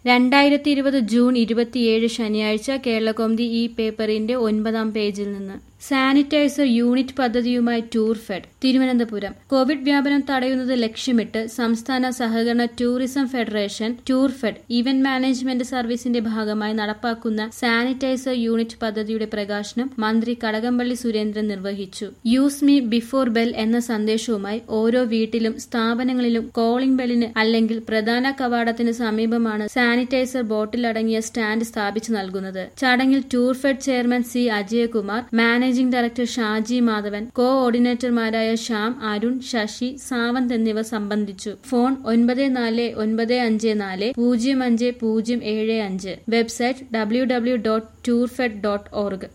രണ്ടായിരത്തി ഇരുപത് ജൂൺ ഇരുപത്തിയേഴ് ശനിയാഴ്ച കേരളകൗമുദി ഈ പേപ്പറിന്റെ ഒൻപതാം പേജിൽ നിന്ന് സാനിറ്റൈസർ യൂണിറ്റ് പദ്ധതിയുമായി ടൂർ ഫെഡ് തിരുവനന്തപുരം കോവിഡ് വ്യാപനം തടയുന്നത് ലക്ഷ്യമിട്ട് സംസ്ഥാന സഹകരണ tourism federation Tourfed event management സർവീസിന്റെ ഭാഗമായി നടപ്പാക്കുന്ന സാനിറ്റൈസർ യൂണിറ്റ് പദ്ധതിയുടെ പ്രകാശനം മന്ത്രി കടകംപള്ളി സുരേന്ദ്രൻ നിർവഹിച്ചു യൂസ് മീ ബിഫോർ ബെൽ എന്ന സന്ദേശവുമായി ഓരോ വീട്ടിലും സ്ഥാപനങ്ങളിലും കോളിംഗ് ബെല്ലിന് അല്ലെങ്കിൽ പ്രധാന കവാടത്തിന് സമീപമാണ് സാനിറ്റൈസർ ബോട്ടിലടങ്ങിയ സ്റ്റാൻഡ് സ്ഥാപിച്ചു നൽകുന്നത് ചടങ്ങിൽ Tourfed chairman C Ajayakumar managing director Shaji Madhavan കോ ഓർഡിനേറ്റർമാരായ ശ്യാം അരുൺ ശശി സാവന്ത് എന്നിവർ സംബന്ധിച്ചു ഫോൺ ഒൻപത് നാല് ഒൻപത് അഞ്ച് നാല് പൂജ്യം അഞ്ച് പൂജ്യം ഏഴ് അഞ്ച് website W W dot Tourfed dot org